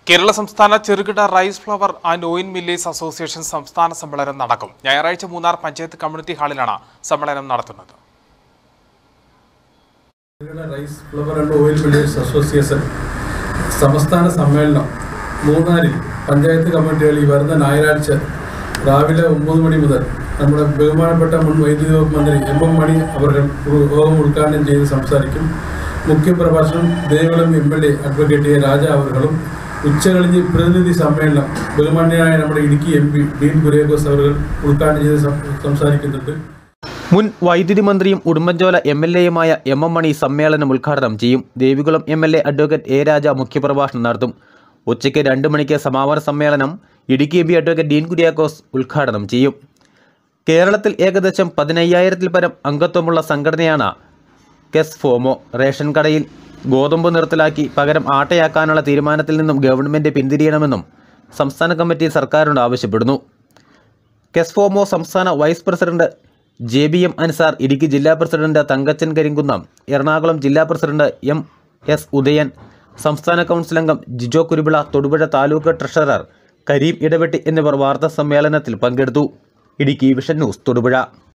കേരള സംസ്ഥാന ചെറുകിട rice flour and oil millers association സംസ്ഥാന സമ്മേളനം നടക്കും ഞായറാഴ്ച മൂന്നാർ പഞ്ചായത്ത് കമ്മ്യൂണിറ്റി ഹാളിലാണ് സമ്മേളനം നടത്തുന്നത് ചെറുകിട rice flour and oil millers association സംസ്ഥാന സമ്മേളനം മൂന്നാറിൽ പഞ്ചായത്ത് കമ്മിറ്റികൾ ഈ വരുന്ന ഞായറാഴ്ച രാവിലെ ഒമ്പത് മണി മുതൽ നമ്മുടെ ബഹുമാനപ്പെട്ട മുൻ വൈദ്യുതി വകുപ്പ് മന്ത്രി എം എം മണി അവർ യോഗം ഉദ്ഘാടനം ചെയ്ത് സംസാരിക്കും മുഖ്യപ്രഭാഷണം ദേവളം M L A advocate A Raja അവர்களுം ഉച്ചകഴിഞ്ഞ് പ്രതിനിധി സമ്മേളനം ബഹുമാന്യനായ നമ്മുടെ Idukki M P Dean Kuriakose അവർ ഉദ്ഘാടനം ചെയ്ത് സം- സംസാരിക്കുന്നുണ്ട് മുൻ വൈദ്യുതി മന്ത്രിയും ഉടുമ്പൻചോല എം എൽ എയുമായ എം എം മണി സമ്മേളനം ഉദ്ഘാടനം ചെയ്യും Devikulam M L A advocate A Raja മുഖ്യപ്രഭാഷണം നടത്തും ഉച്ചയ്ക്ക് രണ്ട് മണിക്ക് സമാപന സമ്മേളനം Idukki M P advocate Dean Kuriakose ഉദ്ഘാടനം ചെയ്യും കേരളത്തിൽ ഏകദേശം പതിനയ്യായിരത്തിൽ പരം അംഗത്വമുള്ള സംഘടനയാണ് കെസ് ഫോമോ റേഷൻ കടയിൽ ഗോതമ്പ് നിർത്തലാക്കി പകരം ആട്ടയാക്കാനുള്ള തീരുമാനത്തിൽ നിന്നും ഗവൺമെൻറ് പിന്തിരിയണമെന്നും സംസ്ഥാന കമ്മിറ്റി സർക്കാരിനോട് ആവശ്യപ്പെടുന്നു കെസ്ഫോമോ സംസ്ഥാന vice president J B M Ansar Idukki ജില്ലാ പ്രസിഡന്റ് തങ്കച്ചൻ കരിങ്കുന്നം എറണാകുളം ജില്ലാ പ്രസിഡന്റ് എം എസ് ഉദയൻ സംസ്ഥാന കൗൺസിൽ അംഗം ജിജോ കുരുവിള തൊടുപുഴ താലൂക്ക് ട്രഷറർ കരീം ഇടവെട്ടി എന്നിവർ വാർത്താ സമ്മേളനത്തിൽ പങ്കെടുത്തു ഇടുക്കി വിഷൻ ന്യൂസ് തൊടുപുഴ